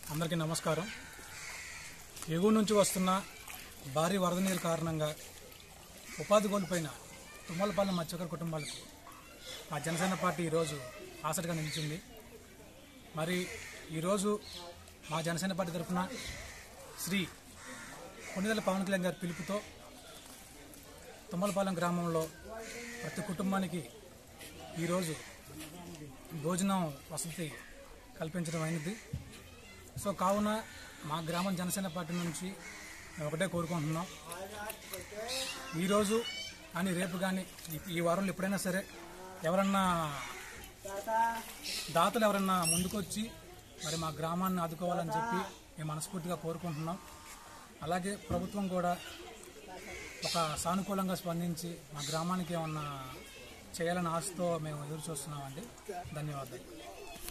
అందరికీ నమస్కారం ఎగువ నుంచి వస్తున్న భారీ వరద నీరు కారణంగా ఉపాధి కోల్పోయిన తుమ్మలపాలెం మత్స్యకార కుటుంబాలకు మా జనసేన పార్టీ ఈరోజు ఆసరిగా నిలిచింది మరి ఈరోజు మా జనసేన పార్టీ తరఫున శ్రీ కొన్నిదల పవన్ కళ్యాణ్ గారి పిలుపుతో తుమ్మలపాలెం గ్రామంలో ప్రతి కుటుంబానికి ఈరోజు భోజనం వసతి కల్పించడం అయినది సో కావున మా గ్రామం జనసేన పార్టీ నుంచి మేము ఒకటే కోరుకుంటున్నాం ఈరోజు కానీ రేపు కానీ ఈ- ఈ వారంలో ఎప్పుడైనా సరే ఎవరన్నా దాతలు ఎవరన్నా ముందుకొచ్చి మరి మా గ్రామాన్ని ఆదుకోవాలని చెప్పి మేము మనస్ఫూర్తిగా కోరుకుంటున్నాం అలాగే ప్రభుత్వం కూడా ఒక సానుకూలంగా స్పందించి మా గ్రామానికి ఏమన్నా చేయాలని ఆశతో మేము ఎదురు చూస్తున్నామండి ధన్యవాదాలు